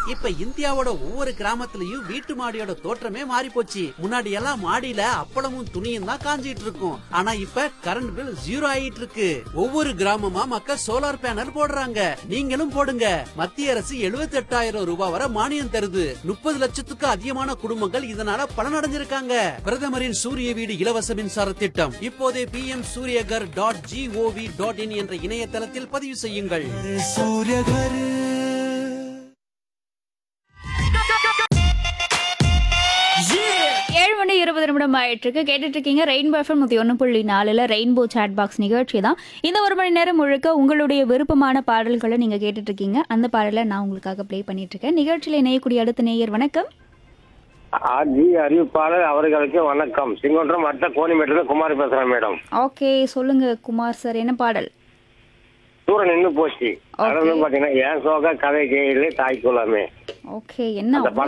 இப்ப இந்தியாவோட ஒவ்வொரு கிராமத்துலயும் வீட்டு மாடியோட தோற்றமே மாறி போச்சு முன்னாடி எல்லாம் மாடியில அப்பளமும் துணியும் தான் காஞ்சிட்டு இருக்கும் ஆனா இப்ப கரண்ட் பில் ஜீரோ ஆயிட்டு இருக்கு ஒவ்வொரு கிராமமா மக்கள் சோலார் பேனல் போடுறாங்க நீங்களும் போடுங்க மத்திய அரசு 78000 ரூபாய் வரை மானியம் தருது முப்பது லட்சத்துக்கு அதிகமான குடும்பங்கள் இதனால பலனடைஞ்சிருக்காங்க பிரதமரின் சூரிய வீடு இலவச மின்சார திட்டம் இப்போதே P M Suryaghar dot G O V dot in என்ற இணையதளத்தில் பதிவு செய்யுங்கள் सूर्य घर ஏழு மணி இருபது நிமிடம் ஆயிட்டு இருக்கு கேட்டுட்டு இருக்கீங்க ரெயின்போ எஃப்எம் நூத்தி ஒன்று புள்ளி நாலுல ரெயின்போ சாட் பாக்ஸ் நிகழ்ச்சி தான் இந்த ஒரு மணி நேரம் முழுக்க உங்களுடைய விருப்பமான பாடல்களை நீங்க கேட்டுட்டு இருக்கீங்க அந்த பாடலை நான் உங்களுக்காக ப்ளே பண்ணிட்டு இருக்கேன் நிகழ்ச்சியில இணையக்கூடிய அடுத்த நேயர் வணக்கம் ஆர்ஜி அறிவிப்பாளர் அவர்களுக்கு வணக்கம் சிங்கொன்றம் அடுத்த கோணிமேட்டில் குமார் பேசுறேன் மேடம் ஓகே சொல்லுங்க குமார் சார் என்ன பாடல் தூரம் நின்று போச்சு Okay. அதாவது பாத்தீங்கன்னா ஏன் சோக கதை கேளு தாய்க்குலாமே ஓகே என்ன அந்த அவ்வளவு